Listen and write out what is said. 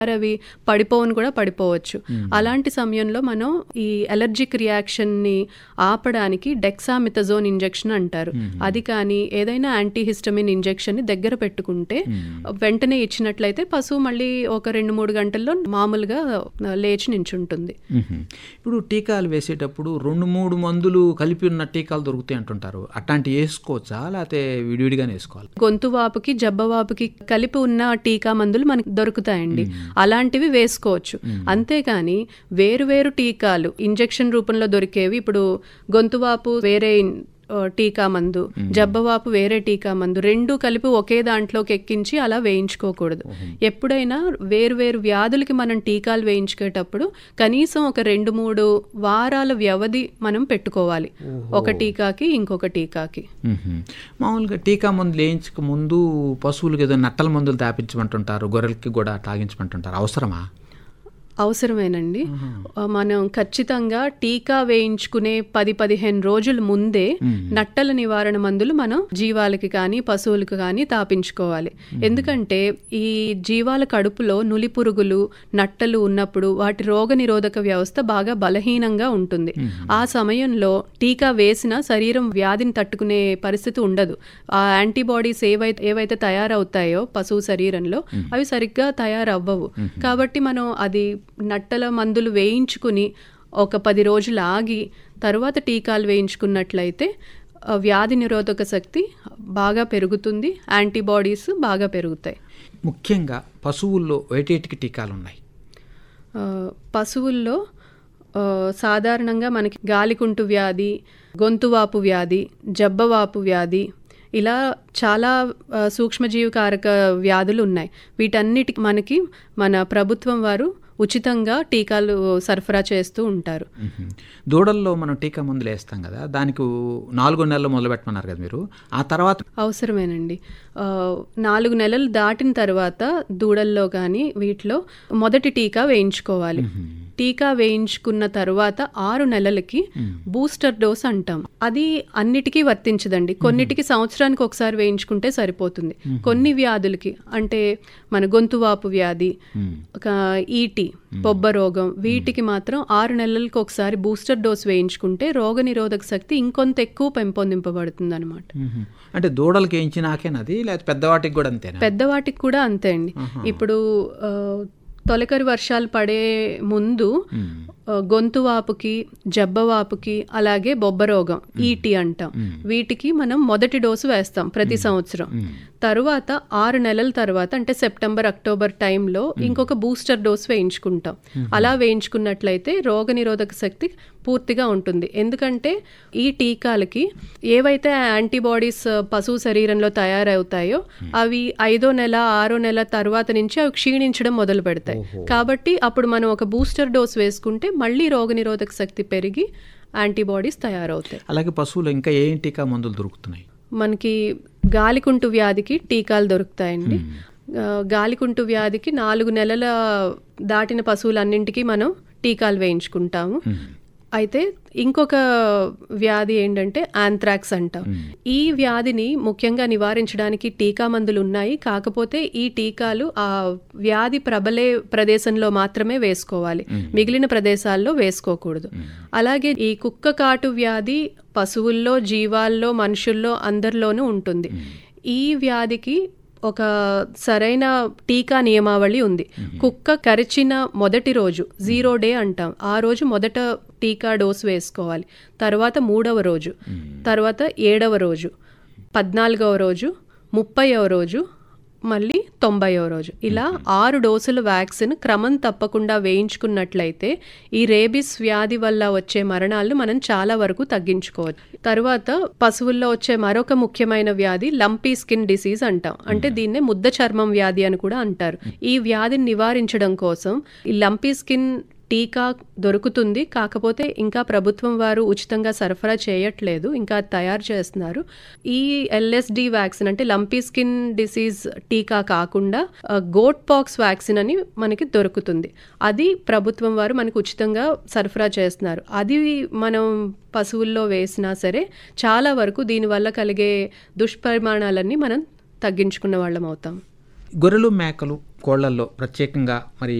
అవి పడిపోవని కూడా పడిపోవచ్చు అలాంటి సమయంలో మనం ఈ ఎలర్జిక్ రియాక్షన్ని ఆపడానికి డెక్సామిథజోన్ ఇంజెక్షన్ అంటారు అది కానీ ఏదైనా యాంటీహిస్టమిన్ ఇంజెక్షన్ని దగ్గర పెట్టుకుంటే వెంటనే ఇచ్చినట్లయితే పశువు మళ్ళీ ఒక రెండు మూడు గంటల్లో మామూలుగా లేచి నించుంటుంది మ్మ్. ఇప్పుడు టీకాలు వేసేటప్పుడు రెండు మూడు మందులు కలిపి ఉన్న టీకాలు దొరుకుతాయి అంటుంటారు అట్లాంటివి వేసుకోవచ్చా లేకపోతే విడివిడిగానే వేసుకోవాలి గొంతు వాపుకి జబ్బ వాపుకి కలిపి ఉన్న టీకా మందులు మనకి దొరుకుతాయండి అలాంటివి వేసుకోవచ్చు అంతేకాని వేరు వేరు టీకాలు ఇంజెక్షన్ రూపంలో దొరికేవి ఇప్పుడు గొంతు వాపు వేరే ఆ, టీకా మందు జబ్బవాపు వేరే టీకా మందు రెండు కలిపి ఒకే దాంట్లోకి ఎక్కించి అలా వేయించుకోకూడదు ఎప్పుడైనా వేరు వేరు వ్యాధులకి మనం టీకాలు వేయించుకేటప్పుడు కనీసం ఒక రెండు మూడు వారాల వ్యవధి మనం పెట్టుకోవాలి ఒక టీకాకి ఇంకొక టీకాకి మ్మ్. మామూలుగా టీకా మందులు వేయించక ముందు పశువులకు ఏదో నట్టల మందులు తాపించమంటుంటారు గొర్రెలకి కూడా తాగించమంటుంటారు అవసరమా అవసరమేనండి ఆ, మనం ఖచ్చితంగా టీకా వేయించుకునే పది పదిహేను రోజుల ముందే నట్టల నివారణ మందులు మనం జీవాలకి కానీ పశువులకు కానీ తాపించుకోవాలి ఎందుకంటే ఈ జీవాల కడుపులో నులి పురుగులు నట్టలు ఉన్నప్పుడు వాటి రోగ నిరోధక వ్యవస్థ బాగా బలహీనంగా ఉంటుంది ఆ సమయంలో టీకా వేసినా శరీరం వ్యాధిని తట్టుకునే పరిస్థితి ఉండదు ఆ యాంటీబాడీస్ ఏవైతే ఏవైతే తయారవుతాయో పశువు శరీరంలో అవి సరిగ్గా తయారవ్వవు కాబట్టి మనం అది నట్టల మందులు వేయించుకుని ఒక పది రోజులు ఆగి తర్వాత టీకాలు వేయించుకున్నట్లయితే ఆ వ్యాధి నిరోధక శక్తి బాగా పెరుగుతుంది యాంటీబాడీస్ బాగా పెరుగుతాయి ముఖ్యంగా పశువుల్లో వేటేటికి టీకాలు ఉన్నాయి ఆ, పశువుల్లో ఆ, సాధారణంగా మనకి గాలికుంటు వ్యాధి గొంతువాపు వ్యాధి జబ్బవాపు వ్యాధి ఇలా చాలా ఆ, సూక్ష్మజీవికారక వ్యాధులు ఉన్నాయి వీటన్నిటికి మనకి మన ప్రభుత్వం వారు ఉచితంగా టీకాలు సరఫరా చేస్తూ ఉంటారు మ్మ్. దూడల్లో మనం టీకా మందులు వేస్తాం కదా దానికి నాలుగో నెలలు మొదలు పెట్టమన్నారు కదా మీరు ఆ తర్వాత అవసరమేనండి ఆ, నాలుగు నెలలు దాటిన తర్వాత దూడల్లో కానీ వీటిలో మొదటి టీకా వేయించుకోవాలి టీకా వేయించుకున్న తర్వాత ఆరు నెలలకి బూస్టర్ డోస్ అంటాం అది అన్నిటికీ వర్తించదండి కొన్నిటికి సంవత్సరానికి ఒకసారి వేయించుకుంటే సరిపోతుంది కొన్ని వ్యాధులకి అంటే మన గొంతువాపు వ్యాధి ఒక ఈటి బొబ్బ రోగం వీటికి మాత్రం ఆరు నెలలకు ఒకసారి బూస్టర్ డోస్ వేయించుకుంటే రోగ నిరోధక శక్తి ఇంకొంత ఎక్కువ పెంపొందింపబడుతుంది అనమాట మ్మ్. అంటే దూడలకి వేయించినాకేనది లేకపోతే పెద్దవాటికి కూడా అంతేనా పెద్దవాటికి కూడా అంతే అండి ఇప్పుడు ఆ, తొలకరి వర్షాలు పడే ముందు ఆ, గొంతు వాపుకి జబ్బవాపుకి అలాగే బొబ్బ రోగం ఈటి అంటాం వీటికి మనం మొదటి డోసు వేస్తాం ప్రతి సంవత్సరం తరువాత ఆరు నెలల తర్వాత అంటే సెప్టెంబర్ అక్టోబర్ టైంలో ఇంకొక బూస్టర్ డోస్ వేయించుకుంటాం అలా వేయించుకున్నట్లయితే రోగ నిరోధక శక్తి పూర్తిగా ఉంటుంది ఎందుకంటే ఈ టీకాలకి ఏవైతే యాంటీబాడీస్ పశువు శరీరంలో తయారవుతాయో అవి ఐదో నెల ఆరో నెల తర్వాత నుంచి అవి క్షీణించడం మొదలు పెడతాయి కాబట్టి అప్పుడు మనం ఒక బూస్టర్ డోస్ వేసుకుంటే మళ్ళీ రోగ నిరోధక శక్తి పెరిగి యాంటీబాడీస్ తయారవుతాయి అలాగే పశువులు ఇంకా ఏ టీకా మందులు దొరుకుతున్నాయి మనకి గాలికుంటు వ్యాధికి టీకాలు దొరుకుతాయండి ఆ, గాలికుంటు వ్యాధికి నాలుగు నెలల దాటిన పశువులన్నింటికి మనం టీకాలు వేయించుకుంటాము అయితే ఇంకొక వ్యాధి ఏంటంటే ఆంథ్రాక్స్ అంటాం ఈ వ్యాధిని ముఖ్యంగా నివారించడానికి టీకా మందులు ఉన్నాయి కాకపోతే ఈ టీకాలు ఆ వ్యాధి ప్రబలే ప్రదేశంలో మాత్రమే వేసుకోవాలి మిగిలిన ప్రదేశాల్లో వేసుకోకూడదు అలాగే ఈ కుక్క కాటు వ్యాధి పశువుల్లో జీవాల్లో మనుషుల్లో అందరిలోనూ ఉంటుంది ఈ వ్యాధికి ఒక సరైన టీకా నియమావళి ఉంది కుక్క కరిచిన మొదటి రోజు జీరో డే అంటాం ఆ రోజు మొదట టీకా డోస్ వేసుకోవాలి తర్వాత మూడవ రోజు తర్వాత ఏడవ రోజు పద్నాలుగవ రోజు ముప్పైవ రోజు మళ్ళీ తొంభైవ రోజు ఇలా ఆరు డోసుల వ్యాక్సిన్ క్రమం తప్పకుండా వేయించుకున్నట్లయితే ఈ రేబిస్ వ్యాధి వల్ల వచ్చే మరణాలను మనం చాలా వరకు తగ్గించుకోవచ్చు తర్వాత పశువుల్లో వచ్చే మరొక ముఖ్యమైన వ్యాధి లంపీ స్కిన్ డిసీజ్ అంటాం అంటే దీన్నే ముద్ద చర్మం వ్యాధి అని కూడా అంటారు ఈ వ్యాధిని నివారించడం కోసం ఈ లంపీ స్కిన్ టీకా దొరుకుతుంది కాకపోతే ఇంకా ప్రభుత్వం వారు ఉచితంగా సరఫరా చేయట్లేదు ఇంకా అది తయారు చేస్తున్నారు ఈ ఎల్ఎస్డి వ్యాక్సిన్ అంటే లంపీ స్కిన్ డిసీజ్ టీకా కాకుండా గోట్ పాక్స్ వ్యాక్సిన్ అని మనకి దొరుకుతుంది అది ప్రభుత్వం వారు మనకు ఉచితంగా సరఫరా చేస్తున్నారు అది మనం పశువుల్లో వేసినా సరే చాలా వరకు దీనివల్ల కలిగే దుష్పరిమాణాలన్నీ మనం తగ్గించుకున్న వాళ్ళం అవుతాం గొర్రెలు మేకలు కోళ్లల్లో ప్రత్యేకంగా మరి